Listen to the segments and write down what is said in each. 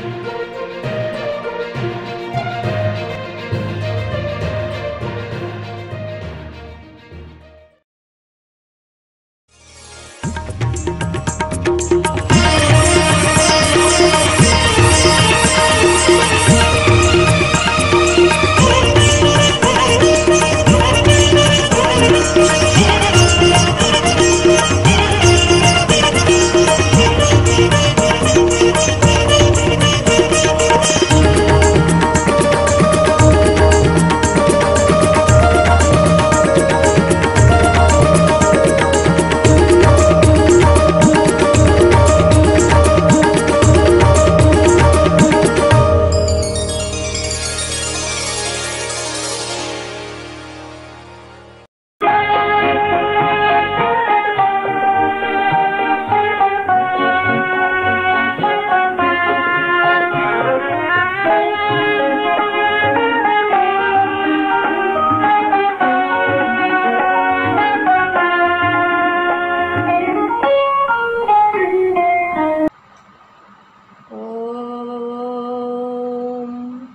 ॐ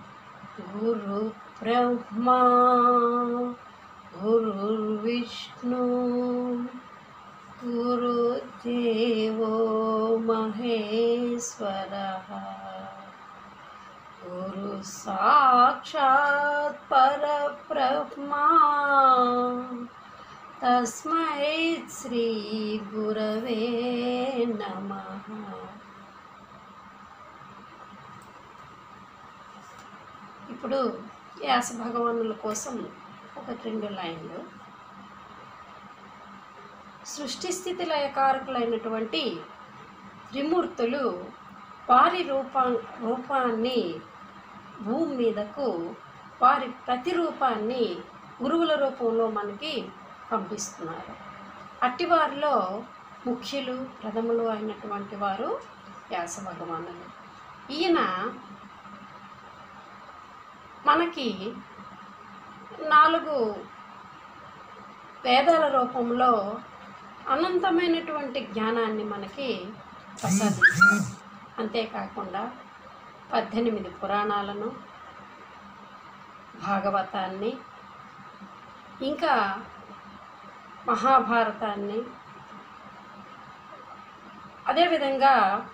गुरुब्रह्मा गुरुर्विष्णु गुरुदेवो महेश्वरः गुरुसाक्षात् परब्रह्मा तस्मै श्रीगुरवे नमः ఇప్పుడు వ్యాస భగవానుల కోసం ఒకటి రెండు లైన్లు సృష్టి స్థితి లయకారకులైనటువంటి త్రిమూర్తులు వారి రూపా రూపాన్ని భూమి మీదకు వారి ప్రతిరూపాన్ని గురువుల రూపంలో మనకి పంపిస్తున్నారు అట్టివారిలో ముఖ్యులు ప్రథములు అయినటువంటి వారు వ్యాస భగవానులు ఈయన మనకి నాలుగు వేదాల రూపంలో అనంతమైనటువంటి జ్ఞానాన్ని మనకి ప్రసాదించారు అంతేకాకుండా పద్దెనిమిది పురాణాలను భాగవతాన్ని ఇంకా మహాభారతాన్ని అదేవిధంగా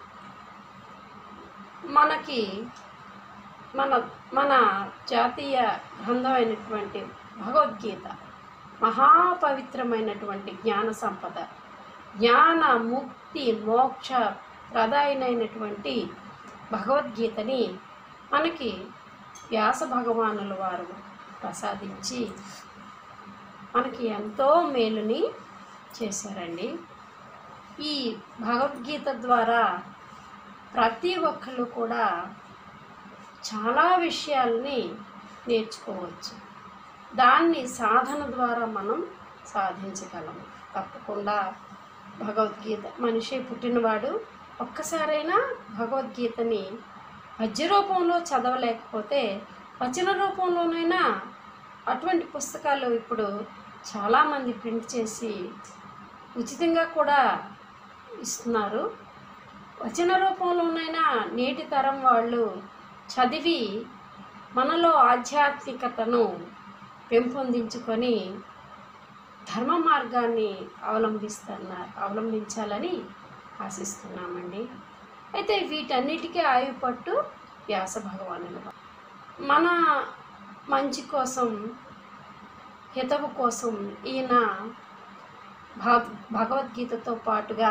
మనకి మన మన జాతీయ గ్రంథం అయినటువంటి భగవద్గీత మహాపవిత్రమైనటువంటి జ్ఞాన సంపద జ్ఞాన ముక్తి మోక్ష ప్రదాయనైనటువంటి భగవద్గీతని మనకి వ్యాస భగవానుల వారు ప్రసాదించి మనకి ఎంతో మేలుని చేశారండి ఈ భగవద్గీత ద్వారా ప్రతి ఒక్కళ్ళు కూడా చాలా విషయాల్ని నేర్చుకోవచ్చు దాన్ని సాధన ద్వారా మనం సాధించగలము తప్పకుండా భగవద్గీత మనిషి పుట్టినవాడు ఒక్కసారైనా భగవద్గీతని పద్య రూపంలో చదవలేకపోతే వచన రూపంలోనైనా అటువంటి పుస్తకాలు ఇప్పుడు చాలామంది ప్రింట్ చేసి ఉచితంగా కూడా ఇస్తున్నారు వచన రూపంలోనైనా నేటి తరం వాళ్ళు చదివి మనలో ఆధ్యాత్మికతను పెంపొందించుకొని ధర్మ మార్గాన్ని అవలంబిస్తున్నారు అవలంబించాలని ఆశిస్తున్నామండి అయితే వీటన్నిటికీ ఆయుపట్టు వ్యాస భగవానులు మన మంచి కోసం హితవు కోసం ఈయన భగ భగవద్గీతతో పాటుగా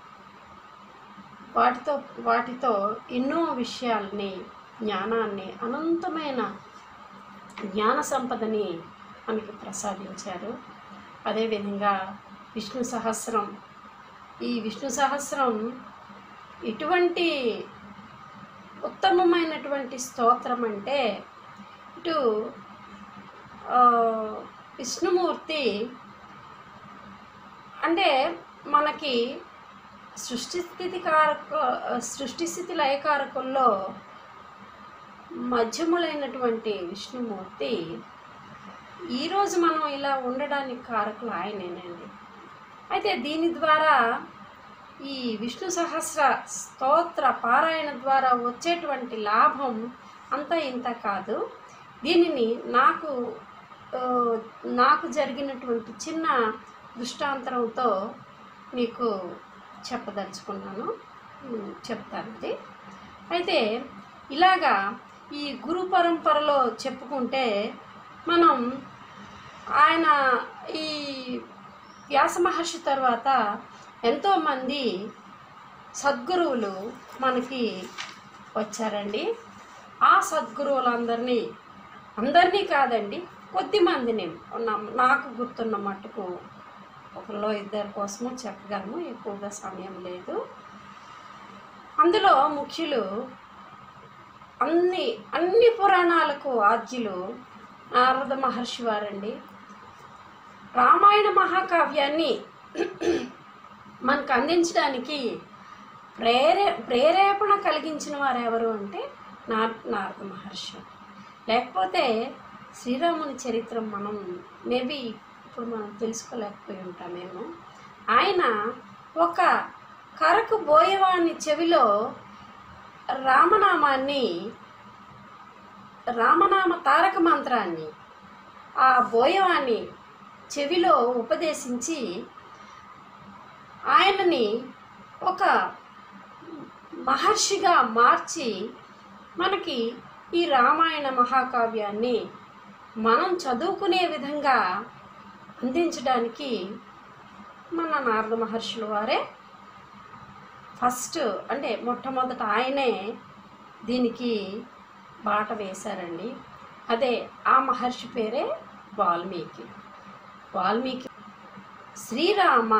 వాటితో వాటితో ఎన్నో విషయాల్ని జ్ఞానాన్ని అనంతమైన జ్ఞాన సంపదని మనకి ప్రసాదించారు అదేవిధంగా విష్ణు సహస్రం ఈ విష్ణు సహస్రం ఎటువంటి ఉత్తమమైనటువంటి స్తోత్రం అంటే ఇటు ఆ, విష్ణుమూర్తి అంటే మనకి సృష్టి స్థితి కారక సృష్టి స్థితి లయకారకుల్లో మధ్యములైనటువంటి విష్ణుమూర్తి ఈరోజు మనం ఇలా ఉండడానికి కారకులు ఆయనేనండి అయితే దీని ద్వారా ఈ విష్ణు సహస్ర స్తోత్ర పారాయణ ద్వారా వచ్చేటువంటి లాభం అంత ఇంత కాదు దీనిని నాకు ఆ, నాకు జరిగినటువంటి చిన్న దృష్టాంతరంతో మీకు చెప్పదలుచుకున్నాను ఉమ్, చెప్తాను అది అయితే ఇలాగా ఈ గురు పరంపరలో చెప్పుకుంటే మనం ఆయన ఈ వ్యాస మహర్షి తర్వాత ఎంతోమంది సద్గురువులు మనకి వచ్చారండి ఆ సద్గురువులందరినీ అందరినీ కాదండి కొద్ది మందిని ఉన్న- నాకు గుర్తున్న మట్టుకు ఒకరిలో ఇద్దరి కోసము చెప్పగలను ఎక్కువగా సమయం లేదు అందులో ముఖ్యులు అన్ని అన్ని పురాణాలకు ఆద్యులు నారద మహర్షి వారండి రామాయణ మహాకావ్యాన్ని మనకు అందించడానికి ప్రేరే ప్రేరేపణ కలిగించిన వారు ఎవరు అంటే నార్ నారద మహర్షి లేకపోతే శ్రీరాముని చరిత్ర మనం మేబీ ఇప్పుడు మనం తెలుసుకోలేకపోయి ఉంటామేమో ఆయన ఒక కరకు బోయవాని చెవిలో రామనామాన్ని రామనామ తారక మంత్రాన్ని ఆ బోయవాన్ని చెవిలో ఉపదేశించి ఆయనని ఒక మహర్షిగా మార్చి మనకి ఈ రామాయణ మహాకావ్యాన్ని మనం చదువుకునే విధంగా అందించడానికి మన నారద మహర్షుల వారే ఫస్ట్ అంటే మొట్టమొదట ఆయనే దీనికి బాట వేశారండి అదే ఆ మహర్షి పేరే వాల్మీకి వాల్మీకి శ్రీరామ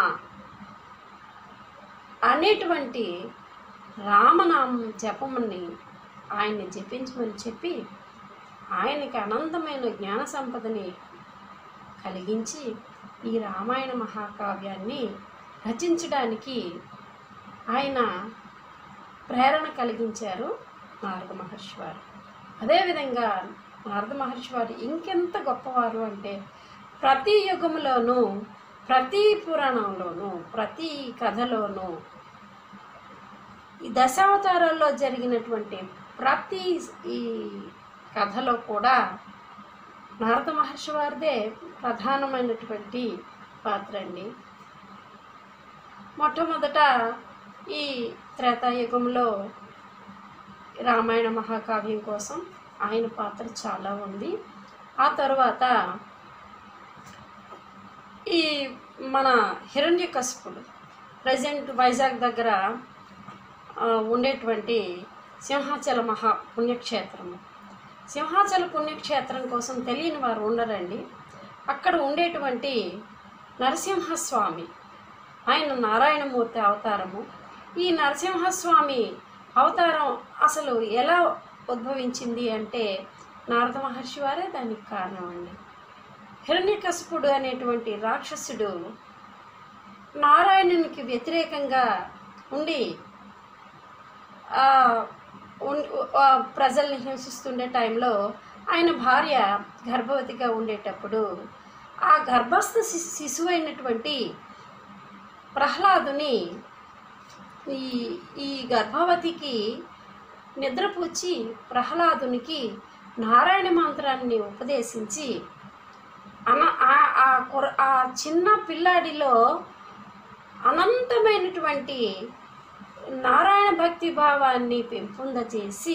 అనేటువంటి రామనామం జపమని ఆయన్ని జపించమని చెప్పి ఆయనకి అనంతమైన జ్ఞాన సంపదని కలిగించి ఈ రామాయణ మహాకావ్యాన్ని రచించడానికి ఆయన ప్రేరణ కలిగించారు నారద మహర్షి వారు అదేవిధంగా నారద మహర్షి వారు ఇంకెంత గొప్పవారు అంటే ప్రతి యుగంలోనూ ప్రతి పురాణంలోనూ ప్రతి కథలోనూ ఈ దశావతారాల్లో జరిగినటువంటి ప్రతి ఈ కథలో కూడా నారద మహర్షి వారిదే ప్రధానమైనటువంటి పాత్ర అండి మొట్టమొదట ఈ త్రేతాయుగంలో రామాయణ మహాకావ్యం కోసం ఆయన పాత్ర చాలా ఉంది ఆ తర్వాత ఈ మన హిరణ్యకశిపుడు ప్రజెంట్ వైజాగ్ దగ్గర ఆ, ఉండేటువంటి సింహాచల మహా పుణ్యక్షేత్రము సింహాచల పుణ్యక్షేత్రం కోసం తెలియని వారు ఉండరండి అక్కడ ఉండేటువంటి నరసింహస్వామి ఆయన నారాయణమూర్తి అవతారము ఈ నరసింహస్వామి అవతారం అసలు ఎలా ఉద్భవించింది అంటే నారద మహర్షి వారే దానికి కారణం అండి హిరణ్యకశిపుడు అనేటువంటి రాక్షసుడు నారాయణునికి వ్యతిరేకంగా ఉండి ఆ, ఉన్- ఆ, ప్రజల్ని హింసిస్తుండే టైంలో ఆయన భార్య గర్భవతిగా ఉండేటప్పుడు ఆ గర్భస్థ శి- శిశువైనటువంటి ప్రహ్లాదుని ఈ ఈ గర్భవతికి నిద్రపుచ్చి ప్రహ్లాదునికి నారాయణ మంత్రాన్ని ఉపదేశించి అన ఆ- ఆ కుర ఆ చిన్న పిల్లాడిలో అనంతమైనటువంటి నారాయణ భక్తి భావాన్ని పెంపొందచేసి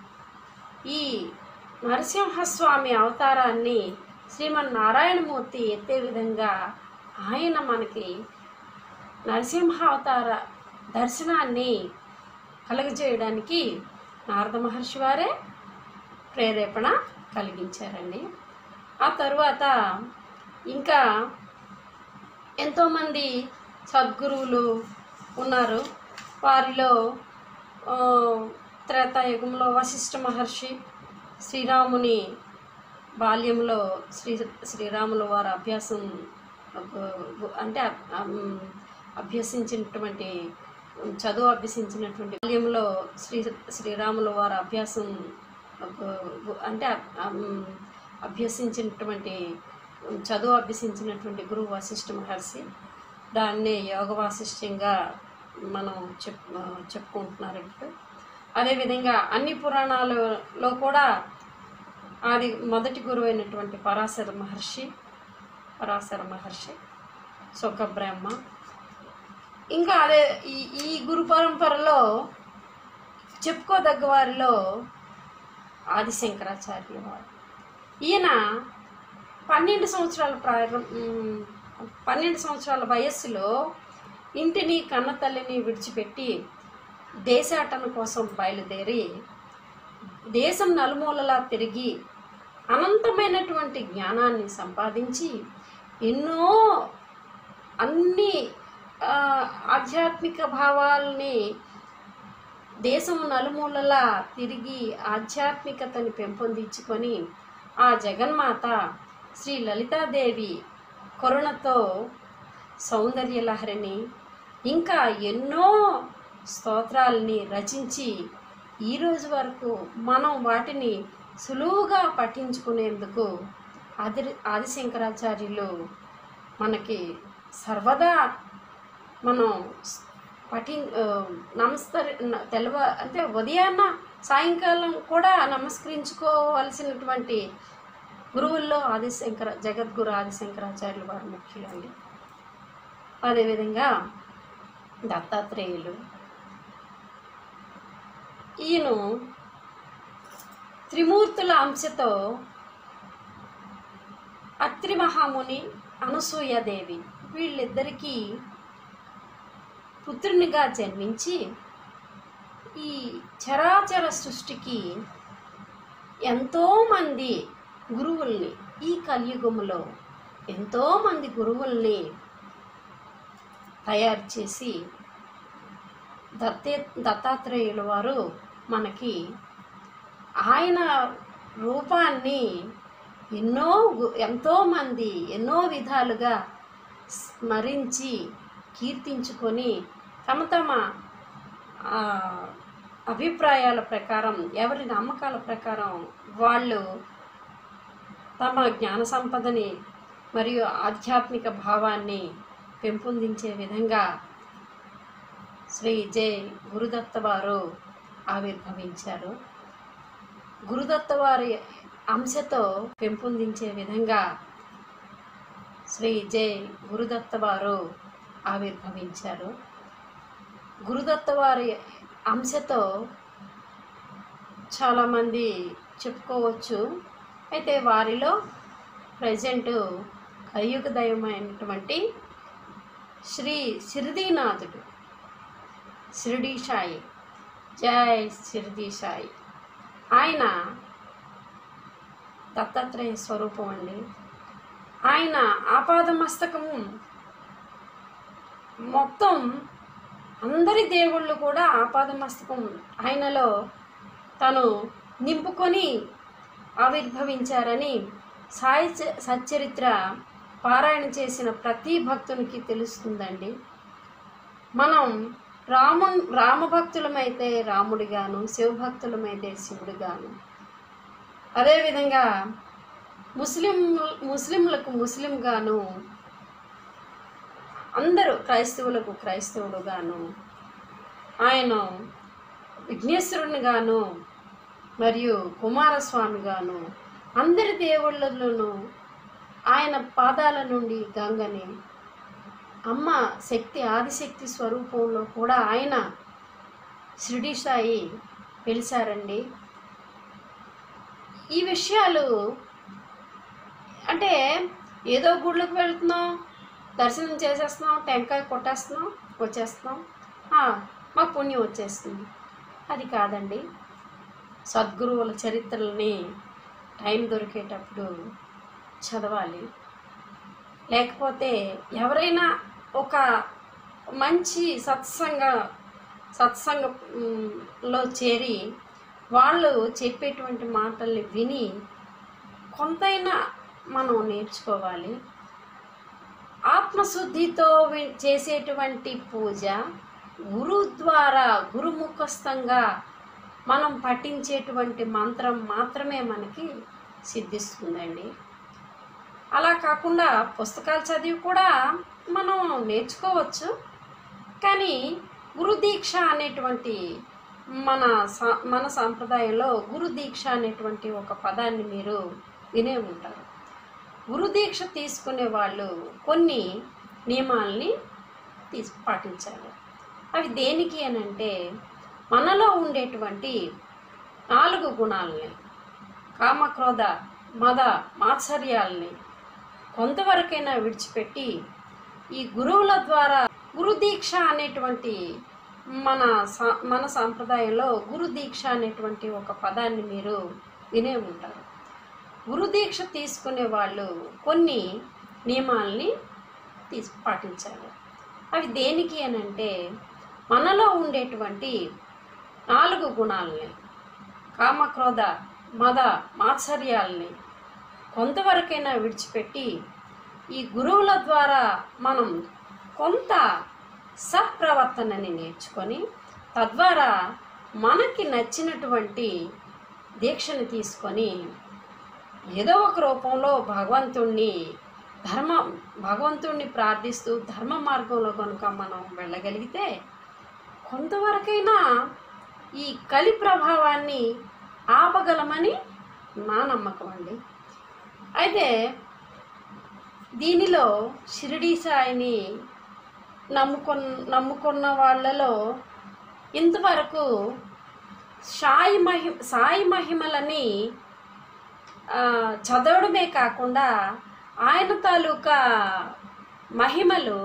ఈ నరసింహస్వామి అవతారాన్ని శ్రీమన్నారాయణమూర్తి ఎత్తే విధంగా ఆయన మనకి నరసింహ అవతార దర్శనాన్ని కలుగజేయడానికి నారద మహర్షి వారే ప్రేరేపణ కలిగించారండి ఆ తరువాత ఇంకా ఎంతోమంది సద్గురువులు ఉన్నారు వారిలో ఆ, త్రేతాయుగంలో వశిష్ఠ మహర్షి శ్రీరాముని బాల్యంలో శ్రీ శ్రీరాముల వారి అభ్యాసం గు- గు- అంటే అమ్, అభ్యసించినటువంటి చదువు అభ్యసించినటువంటి బాల్యంలో శ్రీ శ్రీరాముల వారి అభ్యాసం గు- గు- అంటే అమ్, అభ్యసించినటువంటి చదువు అభ్యసించినటువంటి గురువు వశిష్ఠ మహర్షి దాన్నే యోగ వాసిష్ఠ్యంగా మనం చెప్ చెప్పుకుంటున్నారు ఇప్పుడు అదేవిధంగా అన్ని పురాణాలలో కూడా అది మొదటి గురువు అయినటువంటి పరాశర మహర్షి పరాశర మహర్షి సుఖ బ్రహ్మ ఇంకా అదే ఈ ఈ గురు పరంపరలో చెప్పుకోదగ్గ వారిలో ఆదిశంకరాచార్యుల వారు ఈయన పన్నెండు సంవత్సరాల ప్రారం ఉమ్, పన్నెండు సంవత్సరాల వయస్సులో ఇంటిని కన్నతల్లిని విడిచిపెట్టి దేశాటన కోసం బయలుదేరి దేశం నలుమూలలా తిరిగి అనంతమైనటువంటి జ్ఞానాన్ని సంపాదించి ఎన్నో అన్ని ఆ, ఆధ్యాత్మిక భావాల్ని దేశం నలుమూలలా తిరిగి ఆధ్యాత్మికతని పెంపొందించుకొని ఆ జగన్మాత శ్రీ లలితాదేవి కరుణతో సౌందర్యలహరిని ఇంకా ఎన్నో స్తోత్రాలని రచించి ఈ రోజు వరకు మనం వాటిని సులువుగా పఠించుకునేందుకు ఆది ఆదిశంకరాచార్యులు మనకి సర్వదా మనం పఠి ఆ, నమస్కరి న- తెలవ అంటే ఉదయాన్న సాయంకాలం కూడా నమస్కరించుకోవలసినటువంటి గురువుల్లో ఆదిశంకర జగద్గురు ఆదిశంకరాచార్యులు వారు ముఖ్యులండి అదేవిధంగా దత్తాత్రేయులు ఈయన త్రిమూర్తుల అంశతో అత్రి మహాముని అనసూయాదేవి వీళ్ళిద్దరికీ పుత్రునిగా జన్మించి ఈ చరాచర సృష్టికి ఎంతోమంది గురువుల్ని ఈ కలియుగములో ఎంతోమంది గురువుల్ని తయారు చేసి దత్తే దత్తాత్రేయుల వారు మనకి ఆయన రూపాన్ని ఎన్నో గు- ఎంతోమంది ఎన్నో విధాలుగా స్మరించి కీర్తించుకొని తమ తమ ఆ, అభిప్రాయాల ప్రకారం ఎవరి నమ్మకాల ప్రకారం వాళ్ళు తమ జ్ఞాన సంపదని మరియు ఆధ్యాత్మిక భావాన్ని పెంపొందించే విధంగా శ్రీ జై గురుదత్త వారు ఆవిర్భవించారు గురుదత్త వారి అంశతో పెంపొందించే విధంగా శ్రీ జై గురుదత్త వారు ఆవిర్భవించారు గురుదత్త వారి అంశతో చాలామంది చెప్పుకోవచ్చు అయితే వారిలో ప్రజెంట్ కలియుగ దైవమైనటువంటి శ్రీ షిరిడీనాథుడు షిరిడీ సాయి జై షిరిడీ సాయి ఆయన దత్తాత్రేయ స్వరూపం అండి ఆయన ఆపాదమస్తకము మొత్తం అందరి దేవుళ్ళు కూడా ఆపాదమస్తకం ఆయనలో తను నింపుకొని ఆవిర్భవించారని సాయి చ- సచ్చరిత్ర పారాయణ చేసిన ప్రతి భక్తునికి తెలుస్తుందండి మనం రాము రామభక్తులమైతే రాముడిగాను శివభక్తులమైతే శివుడిగాను అదేవిధంగా ముస్లిం ముస్లింలకు ముస్లింగాను అందరూ క్రైస్తవులకు క్రైస్తవుడుగాను ఆయన విఘ్నేశ్వరునిగాను మరియు కుమారస్వామిగాను అందరి దేవుళ్ళలోనూ ఆయన పాదాల నుండి గంగని అమ్మ శక్తి ఆదిశక్తి స్వరూపంలో కూడా ఆయన షిరిడి సాయి పిలిచారండి ఈ విషయాలు అంటే ఏదో గుళ్ళకి వెళ్తున్నాం దర్శనం చేసేస్తున్నాం టెంకాయ కొట్టేస్తున్నాం వచ్చేస్తున్నాం ఆ, మాకు పుణ్యం వచ్చేస్తుంది అది కాదండి సద్గురువుల చరిత్రలని టైం దొరికేటప్పుడు చదవాలి లేకపోతే ఎవరైనా ఒక మంచి సత్సంగ సత్సంగ మ్, లో చేరి వాళ్ళు చెప్పేటువంటి మాటల్ని విని కొంతైనా మనం నేర్చుకోవాలి ఆత్మశుద్ధితో వి- చేసేటువంటి పూజ గురు ద్వారా గురుముఖస్థంగా మనం పఠించేటువంటి మంత్రం మాత్రమే మనకి సిద్ధిస్తుందండి అలా కాకుండా పుస్తకాలు చదివి కూడా మనం నేర్చుకోవచ్చు కానీ గురు దీక్ష అనేటువంటి మన సా- మన సాంప్రదాయంలో గురు దీక్ష అనేటువంటి ఒక పదాన్ని మీరు వినే ఉంటారు గురు దీక్ష తీసుకునే వాళ్ళు కొన్ని నియమాల్ని తీసు పాటించాలి అవి దేనికి అని అంటే మనలో ఉండేటువంటి నాలుగు గుణాలని కామక్రోధ మద మాత్సర్యాల్ని కొంతవరకైనా విడిచిపెట్టి ఈ గురువుల ద్వారా గురు దీక్ష అనేటువంటి మన సా మన సాంప్రదాయంలో గురు దీక్ష అనేటువంటి ఒక పదాన్ని మీరు వినే ఉంటారు గురు దీక్ష తీసుకునే వాళ్ళు కొన్ని నియమాల్ని తీసు పాటించాలి అవి దేనికి అని అంటే మనలో ఉండేటువంటి నాలుగు గుణాలని కామక్రోధ మద మాత్సర్యాల్ని కొంతవరకైనా విడిచిపెట్టి ఈ గురువుల ద్వారా మనం కొంత సత్ప్రవర్తనని నేర్చుకొని తద్వారా మనకి నచ్చినటువంటి దీక్షని తీసుకొని ఏదో ఒక రూపంలో భగవంతుణ్ణి ధర్మ భగవంతుణ్ణి ప్రార్థిస్తూ ధర్మ మార్గంలో కనుక మనం వెళ్ళగలిగితే కొంతవరకైనా ఈ కలి ప్రభావాన్ని ఆపగలమని నా నమ్మకం అండి అయితే దీనిలో షిరిడీ సాయిని నమ్ముకొన్ నమ్ముకున్న వాళ్ళలో ఇంతవరకు సాయి మహి సాయి మహిమలని ఆ, చదవడమే కాకుండా ఆయన తాలూకా మహిమలు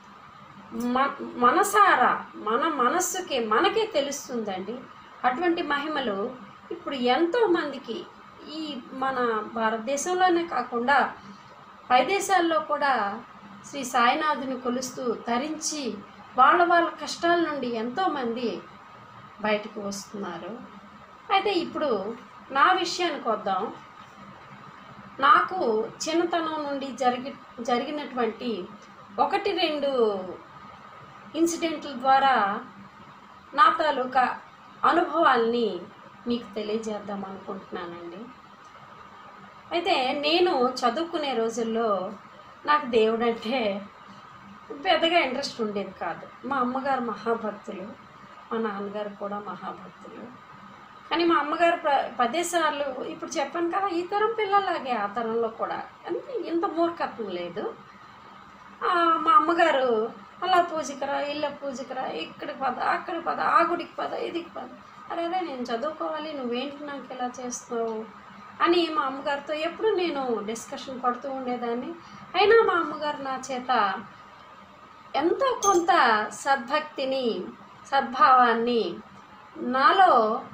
మ మనసారా మన మనస్సుకి మనకే తెలుస్తుందండి అటువంటి మహిమలు ఇప్పుడు ఎంతో మందికి ఈ మన భారతదేశంలోనే కాకుండా పై దేశాల్లో కూడా శ్రీ సాయినాథుని కొలుస్తూ తరించి వాళ్ళ వాళ్ళ కష్టాల నుండి ఎంతోమంది బయటకు వస్తున్నారు అయితే ఇప్పుడు నా విషయానికి వద్దాం నాకు చిన్నతనం నుండి జరిగి జరిగినటువంటి ఒకటి రెండు ఇన్సిడెంట్ల ద్వారా నా తాలూకా అనుభవాల్ని మీకు తెలియజేద్దాం అనుకుంటున్నానండి అయితే నేను చదువుకునే రోజుల్లో నాకు దేవుడు అంటే పెద్దగా ఇంట్రెస్ట్ ఉండేది కాదు మా అమ్మగారు మహాభక్తులు మా నాన్నగారు కూడా మహాభక్తులు కానీ మా అమ్మగారు ప్ర పదే సార్లు ఇప్పుడు చెప్పాను కదా ఈ తరం పిల్లలాగే ఆ తరంలో కూడా అంటే ఇంత మూర్ఖత్వం లేదు ఆ, మా అమ్మగారు అలా పూజకరా ఇళ్ళ పూజకరా ఇక్కడికి పద అక్కడికి పద ఆ గుడికి పద ఇదికి పద అరే అదే నేను చదువుకోవాలి నువ్వేంటి నాకు ఇలా చేస్తున్నావు అని మా అమ్మగారితో ఎప్పుడు నేను డిస్కషన్ పడుతూ ఉండేదాన్ని అయినా మా అమ్మగారు నా చేత ఎంతో కొంత సద్భక్తిని సద్భావాన్ని నాలో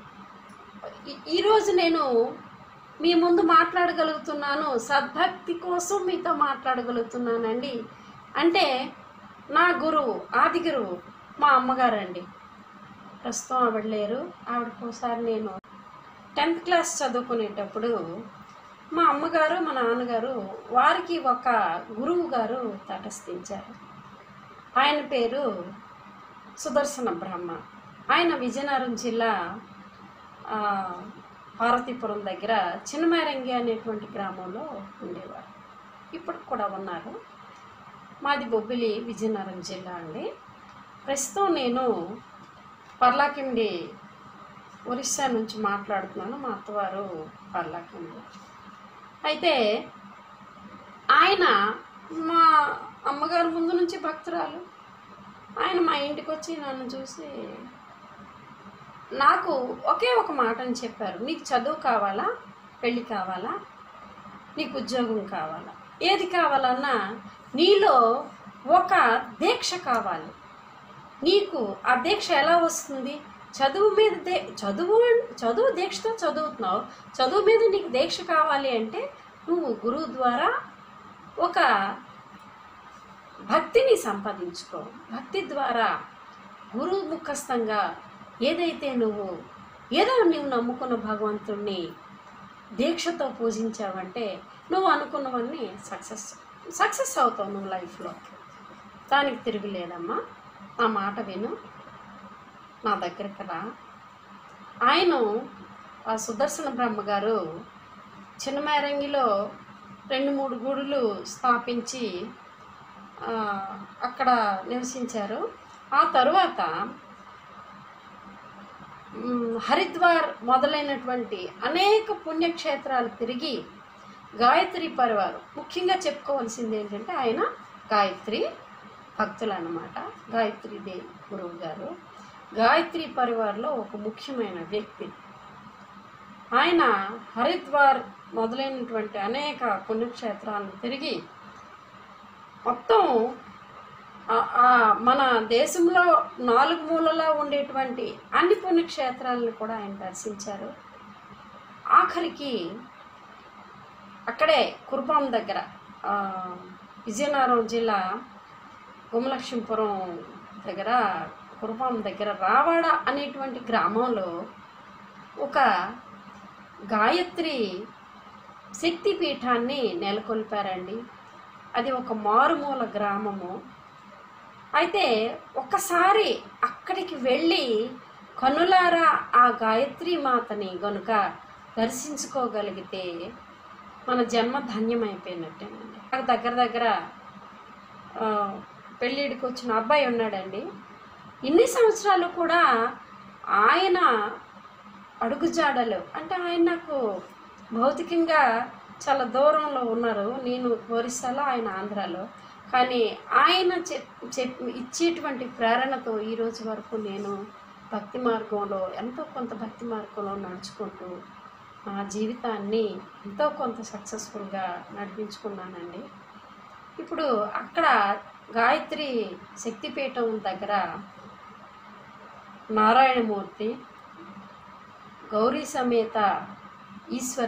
ఈ- ఈరోజు నేను మీ ముందు మాట్లాడగలుగుతున్నాను సద్భక్తి కోసం మీతో మాట్లాడగలుగుతున్నానండి అంటే నా గురువు ఆది గురువు మా అమ్మగారు అండి ప్రస్తుతం ఆవిడ లేరు ఆవిడకోసారి నేను టెన్త్ క్లాస్ చదువుకునేటప్పుడు మా అమ్మగారు మా నాన్నగారు వారికి ఒక గురువు గారు తటస్థించారు ఆయన పేరు సుదర్శన బ్రహ్మ ఆయన విజయనగరం జిల్లా ఆ, పార్వతీపురం దగ్గర చిన్నమేరంగి అనేటువంటి గ్రామంలో ఉండేవారు ఇప్పుడు కూడా ఉన్నారు మాది బొబ్బిలి విజయనగరం జిల్లా అండి ప్రస్తుతం నేను పర్లాకిండి ఒరిస్సా నుంచి మాట్లాడుతున్నాను మా అత్తవారు పర్లాకిండి అయితే ఆయన మా అమ్మగారు ముందు నుంచి భక్తురాలు ఆయన మా ఇంటికి వచ్చి నన్ను చూసి నాకు ఒకే ఒక మాటని చెప్పారు నీకు చదువు కావాలా పెళ్ళి కావాలా నీకు ఉద్యోగం కావాలా ఏది కావాలన్నా నీలో ఒక దీక్ష కావాలి నీకు ఆ దీక్ష ఎలా వస్తుంది చదువు మీద దే చదువు చదువు దీక్షతో చదువుతున్నావు చదువు మీద నీకు దీక్ష కావాలి అంటే నువ్వు గురువు ద్వారా ఒక భక్తిని సంపాదించుకో భక్తి ద్వారా గురువు ముఖస్థంగా ఏదైతే నువ్వు ఏదో నువ్వు నమ్ముకున్న భగవంతుణ్ణి దీక్షతో పూజించావంటే నువ్వు అనుకున్నవన్నీ సక్సెస్ సక్సెస్ అవుతావు నువ్వు లైఫ్లో దానికి తిరుగులేదమ్మా నా మాట విను నా దగ్గరికి రా ఆయన ఆ సుదర్శన బ్రహ్మ గారు చిన్నమేరంగిలో రెండు మూడు గుడులు స్థాపించి ఆ, అక్కడ నివసించారు ఆ తరువాత మ్, హరిద్వార్ మొదలైనటువంటి అనేక పుణ్యక్షేత్రాలు తిరిగి గాయత్రి పరివారం ముఖ్యంగా చెప్పుకోవాల్సింది ఏంటంటే ఆయన గాయత్రి భక్తులు అన్నమాట గాయత్రి దేవి గురువు గారు గాయత్రి పరివార్లో ఒక ముఖ్యమైన వ్యక్తి ఆయన హరిద్వార్ మొదలైనటువంటి అనేక పుణ్యక్షేత్రాలను తిరిగి మొత్తం ఆ- ఆ మన దేశంలో నాలుగు మూలలో ఉండేటువంటి అన్ని పుణ్యక్షేత్రాలను కూడా ఆయన దర్శించారు ఆఖరికి అక్కడే కురుపాం దగ్గర ఆ, విజయనగరం జిల్లా గుమలక్ష్మీపురం దగ్గర కురుపాం దగ్గర రావాడ అనేటువంటి గ్రామంలో ఒక గాయత్రి శక్తి పీఠాన్ని నెలకొల్పారండి అది ఒక మారుమూల గ్రామము అయితే ఒక్కసారి అక్కడికి వెళ్ళి కనులారా ఆ గాయత్రి మాతని గనుక దర్శించుకోగలిగితే మన జన్మ ధన్యమైపోయినట్టేనండి అక్కడ దగ్గర దగ్గర ఆ, పెళ్ళిడికి వచ్చిన అబ్బాయి ఉన్నాడండి ఇన్ని సంవత్సరాలు కూడా ఆయన అడుగుజాడలు అంటే ఆయన నాకు భౌతికంగా చాలా దూరంలో ఉన్నారు నేను ఒరిస్సాలో ఆయన ఆంధ్రాలో కానీ ఆయన చెప్ చెప్ ఇచ్చేటువంటి ప్రేరణతో ఈ రోజు వరకు నేను భక్తి మార్గంలో ఎంతో కొంత భక్తి మార్గంలో నడుచుకుంటూ నా జీవితాన్ని ఎంతో కొంత సక్సెస్ఫుల్గా నడిపించుకున్నానండి ఇప్పుడు అక్కడ గాయత్రి శక్తిపీఠం దగ్గర నారాయణమూర్తి గౌరీ సమేత ఈశ్వర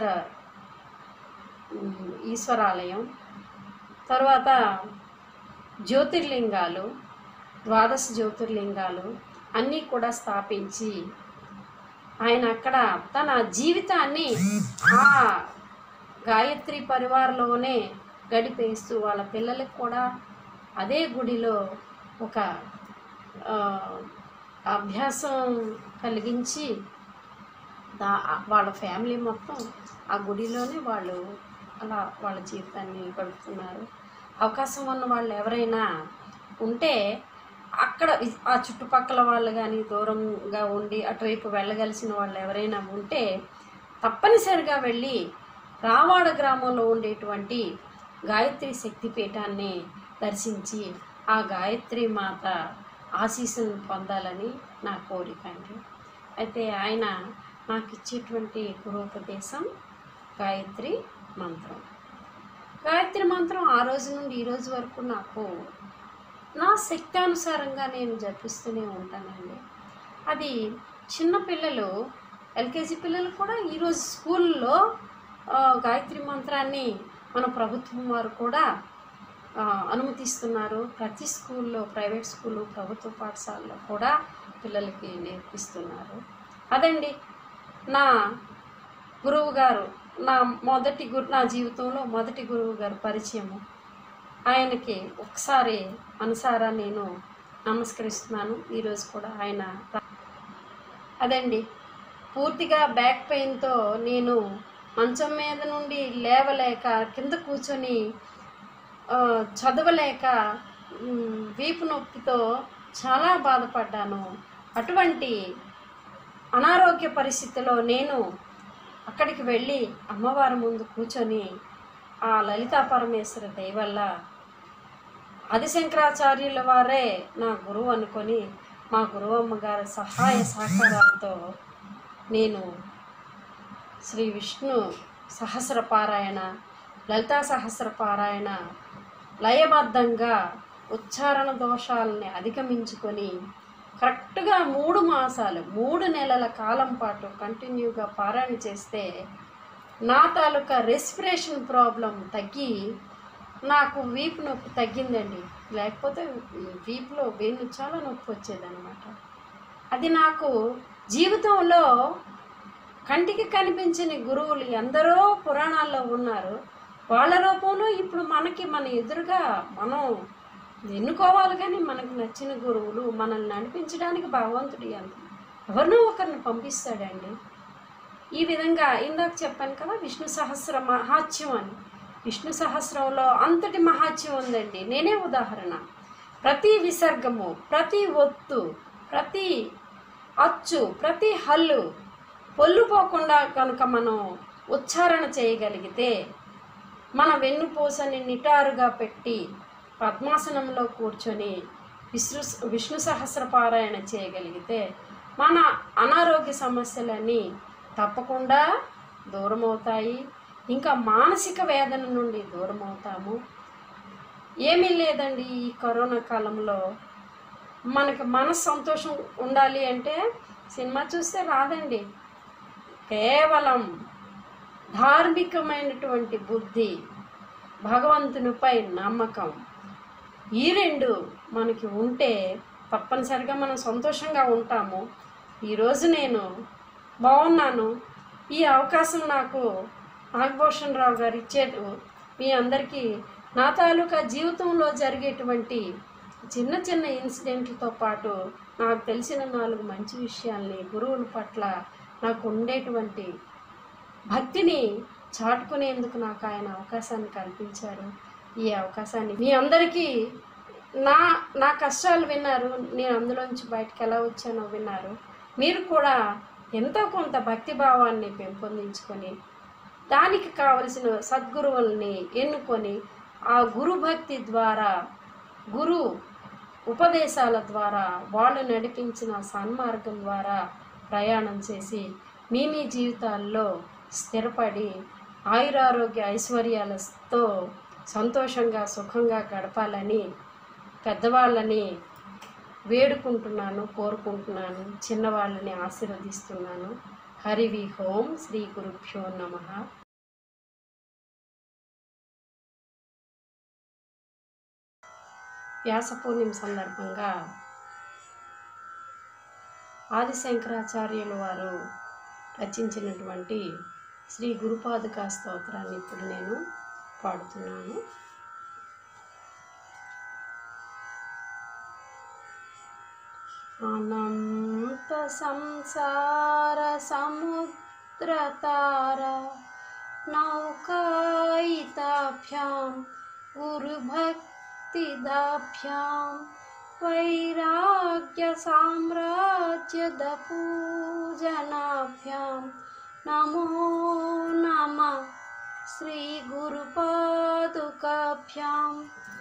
ఉమ్, ఈశ్వరాలయం తర్వాత జ్యోతిర్లింగాలు ద్వాదశ జ్యోతిర్లింగాలు అన్నీ కూడా స్థాపించి ఆయన అక్కడ తన జీవితాన్ని ఆ గాయత్రి పరివారంలోనే గడిపేస్తూ వాళ్ళ పిల్లలకు కూడా అదే గుడిలో ఒక ఆ, అభ్యాసం కలిగించి దా వాళ్ళ ఫ్యామిలీ మొత్తం ఆ గుడిలోనే వాళ్ళు అలా వాళ్ళ జీవితాన్ని గడుపుతున్నారు అవకాశం ఉన్న వాళ్ళు ఎవరైనా ఉంటే అక్కడ ఇ- ఆ చుట్టుపక్కల వాళ్ళు కానీ దూరంగా ఉండి అటువైపు వెళ్ళగలిసిన వాళ్ళు ఎవరైనా ఉంటే తప్పనిసరిగా వెళ్ళి రావాడ గ్రామంలో ఉండేటువంటి గాయత్రి శక్తిపీఠాన్ని దర్శించి ఆ గాయత్రి మాత ఆశీస్సులను పొందాలని నా కోరిక అండి అయితే ఆయన నాకు ఇచ్చేటువంటి గురోపదేశం గాయత్రి మంత్రం గాయత్రి మంత్రం ఆ రోజు నుండి ఈ రోజు వరకు నాకు నా శక్తానుసారంగా నేను జపిస్తూనే ఉంటానండి అది చిన్న పిల్లలు ఎల్కేజీ పిల్లలు కూడా ఈరోజు స్కూల్లో ఆ, గాయత్రి మంత్రాన్ని మన ప్రభుత్వం వారు కూడా ఆ, అనుమతిస్తున్నారు ప్రతి స్కూల్లో ప్రైవేట్ స్కూలు ప్రభుత్వ పాఠశాలలో కూడా పిల్లలకి నేర్పిస్తున్నారు అదండి నా గురువు గారు నా మొదటి గురు నా జీవితంలో మొదటి గురువు గారు పరిచయము ఆయనకి ఒకసారి మనసారా నేను నమస్కరిస్తున్నాను ఈరోజు కూడా ఆయన అదండి పూర్తిగా బ్యాక్ పెయిన్తో నేను మంచం మీద నుండి లేవలేక కింద కూర్చొని ఆ, చదవలేక మ్, వీపు నొప్పితో చాలా బాధపడ్డాను అటువంటి అనారోగ్య పరిస్థితిలో నేను అక్కడికి వెళ్ళి అమ్మవారి ముందు కూర్చొని ఆ లలితా పరమేశ్వర దయ వల్ల ఆదిశంకరాచార్యుల వారే నా గురువు అనుకొని మా గురువు అమ్మగారి సహాయ సహకారాలతో నేను శ్రీ విష్ణు సహస్ర పారాయణ లలితా సహస్ర పారాయణ లయబద్ధంగా ఉచ్చారణ దోషాలని అధిగమించుకొని కరెక్ట్గా మూడు మాసాలు మూడు నెలల కాలం పాటు కంటిన్యూగా పారాయణ చేస్తే నా తాలూకా రెస్పిరేషన్ ప్రాబ్లం తగ్గి నాకు వీపు నొప్పి తగ్గిందండి లేకపోతే వీపులో వేణు చాలా నొప్పి వచ్చేదన్నమాట అది నాకు జీవితంలో కంటికి కనిపించని గురువులు ఎందరో పురాణాల్లో ఉన్నారు వాళ్ళ రూపంలో ఇప్పుడు మనకి మన ఎదురుగా మనం ఎన్నుకోవాలి కానీ మనకు నచ్చిన గురువులు మనల్ని నడిపించడానికి భగవంతుడు ఎంత ఎవరినో ఒకరిని పంపిస్తాడండి ఈ విధంగా ఇందాక చెప్పాను కదా విష్ణు సహస్ర మహాత్యం అని విష్ణు సహస్రంలో అంతటి మహాత్యం ఉందండి నేనే ఉదాహరణ ప్రతి విసర్గము ప్రతి ఒత్తు ప్రతి అచ్చు ప్రతి హల్లు పొల్లుపోకుండా కనుక మనం ఉచ్చారణ చేయగలిగితే మన వెన్నుపూసని నిటారుగా పెట్టి పద్మాసనంలో కూర్చొని విష్ణు విష్ణు సహస్ర పారాయణ చేయగలిగితే మన అనారోగ్య సమస్యలన్నీ తప్పకుండా దూరమవుతాయి ఇంకా మానసిక వేదన నుండి దూరమవుతాము ఏమీ లేదండి ఈ కరోనా కాలంలో మనకి మన సంతోషం ఉండాలి అంటే సినిమా చూస్తే రాదండి కేవలం ధార్మికమైనటువంటి బుద్ధి భగవంతునిపై నమ్మకం ఈ రెండు మనకి ఉంటే తప్పనిసరిగా మనం సంతోషంగా ఉంటాము ఈరోజు నేను బాగున్నాను ఈ అవకాశం నాకు నాగభూషణ్ రావు గారు ఇచ్చేటు మీ అందరికీ నా తాలూకా జీవితంలో జరిగేటువంటి చిన్న చిన్న ఇన్సిడెంట్లతో పాటు నాకు తెలిసిన నాలుగు మంచి విషయాల్ని గురువుల పట్ల నాకు ఉండేటువంటి భక్తిని చాటుకునేందుకు నాకు ఆయన అవకాశాన్ని కల్పించారు ఈ అవకాశాన్ని మీ అందరికీ నా నా కష్టాలు విన్నారు నేను అందులోంచి బయటకు ఎలా వచ్చానో విన్నారు మీరు కూడా ఎంతో కొంత భక్తి భావాన్ని పెంపొందించుకొని దానికి కావలసిన సద్గురువుల్ని ఎన్నుకొని ఆ గురు భక్తి ద్వారా గురు ఉపదేశాల ద్వారా వాళ్ళు నడిపించిన సన్మార్గం ద్వారా ప్రయాణం చేసి మీ మీ జీవితాల్లో స్థిరపడి ఆయురారోగ్య ఐశ్వర్యాలతో సంతోషంగా సుఖంగా గడపాలని పెద్దవాళ్ళని వేడుకుంటున్నాను కోరుకుంటున్నాను చిన్నవాళ్ళని ఆశీర్వదిస్తున్నాను హరివి హోం శ్రీ గురుభ్యో నమ వ్యాస పూర్ణిమ సందర్భంగా ఆదిశంకరాచార్యులు వారు రచించినటువంటి శ్రీ గురుపాదుకా స్తోత్రాన్ని ఇప్పుడు నేను పాడుతున్నాను అనంత సంసార సముద్రతార నౌకాయితాభ్యాం గురుభక్తిదాభ్యాం వైరాగ్య సామ్రాజ్యద పూజనాభ్యాం నమో నమ శ్రీ గురుపాదుకాభ్యాం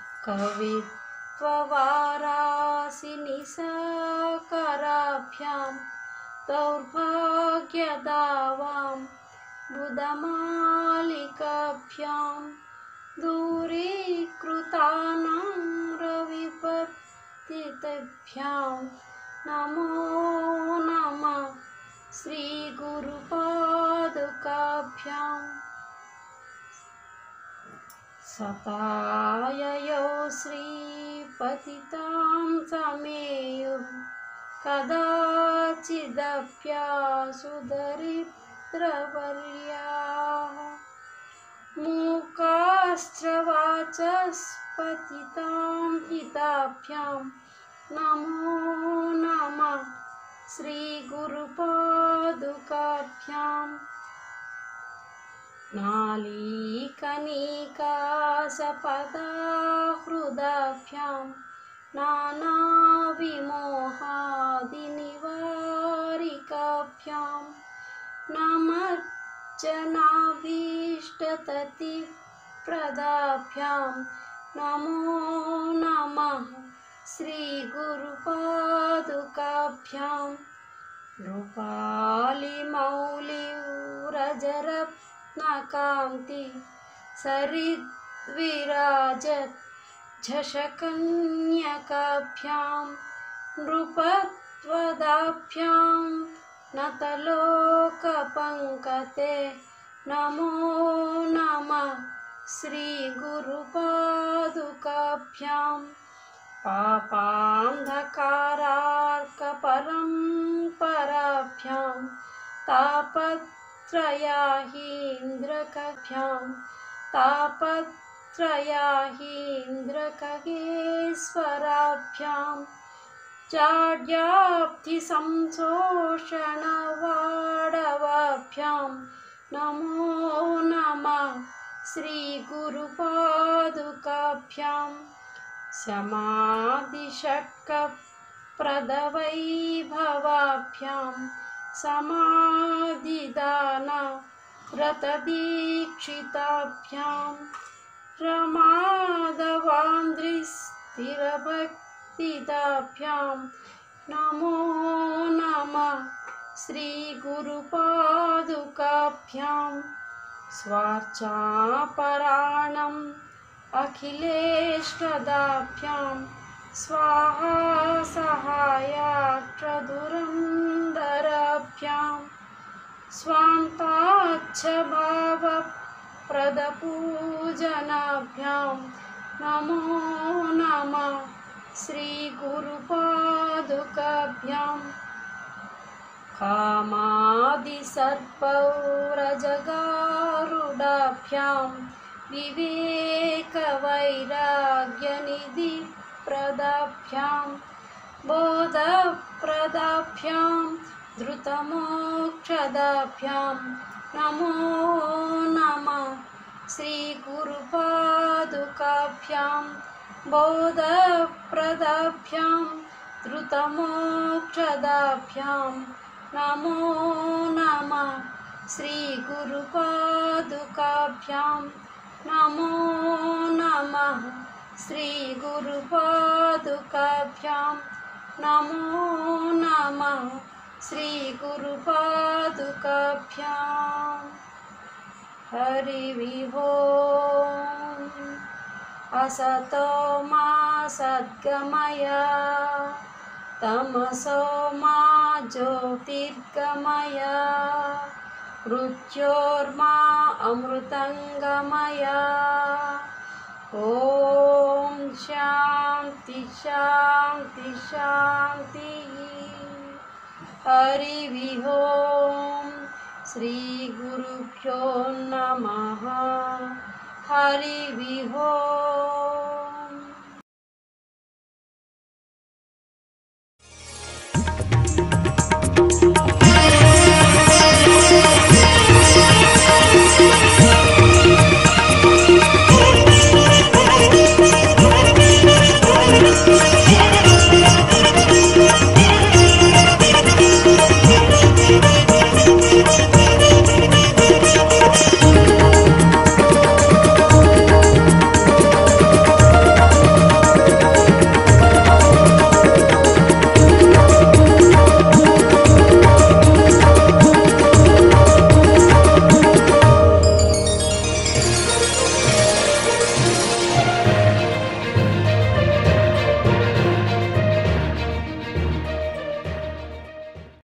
కవిత్వవారాసిని సాకరాభ్యాం దౌర్భాగ్యదావాం బుధమాలికాభ్యాం दूरीकृतानां रविपत्तिभ्यां नमो नमः श्रीगुरुपादुकाभ्याम् सताययो श्रीपतितां समेयुः कदाचिदप्यासुदरिद्रवर्याः मूकाश्चवाचस्पतितां हिताभ्यां नमो नमः श्रीगुरुपादुकाभ्याम् नालीकनिकासपदाहृदाभ्यां नानाविमोहादिनिवारिकाभ्यां नमज्जनाभीष्टततिप्रदाभ्यां नमो नमः श्रीगुरुपादुकाभ्याम् नृपालिमौलिव्रजरत्नकान्ति सरिद्विराजत् झषकन्यकाभ्यां नृपत्वदाभ्यां नतलोकपङ्कते नमो नमः श्रीगुरुपादुकाभ्याम् पापान्धकारार्कपरम्पराभ्यां तापत्रयाहीन्द्रकभ्यां तापत्रयाहीन्द्रकगेश्वराभ्यां चाड्याब्धिसंशोषणवाडवाभ्यां नमो नमः श्रीगुरुपादुकाभ्याम् प्रदवैभवाभ्यां समाधिदान व्रतदीक्षिताभ्यां रमादवान्द्रिस्थिरभक्तिदाभ्यां नमो नमः श्रीगुरुपादुकाभ्यां स्वार्चापराणम् अखिलेष्टदाभ्यां स्वाहा सहायाक्षधुरन्धराभ्यां स्वान्ताच्छभावप्रदपूजनाभ्यां नमो नमः श्रीगुरुपादुकाभ्यां कामादिसर्पौरजगारुडाभ्यां विवेकवैराग्यनिधिप्रदाभ्यां बोधप्रदाभ्यां धृतमोक्षदाभ्यां नमो नमः श्रीगुरुपादुकाभ्यां बोधप्रदाभ्यां धृतमोक्षदाभ्यां नमो नमः श्रीगुरुपादुकाभ्यां नमो नमः श्रीगुरुपादुकाभ्यां नमो नमः श्रीगुरुपादुकाभ्यां हरिविभोम् असतो मा सद्गमय तमसो मा ज्योतिर्गमय मृत्योर्मा अमृतङ्गमय ॐ शान्ति शान्ति शान्तिः हरिविहों श्रीगुरुभ्यो नमः हरिविहोम्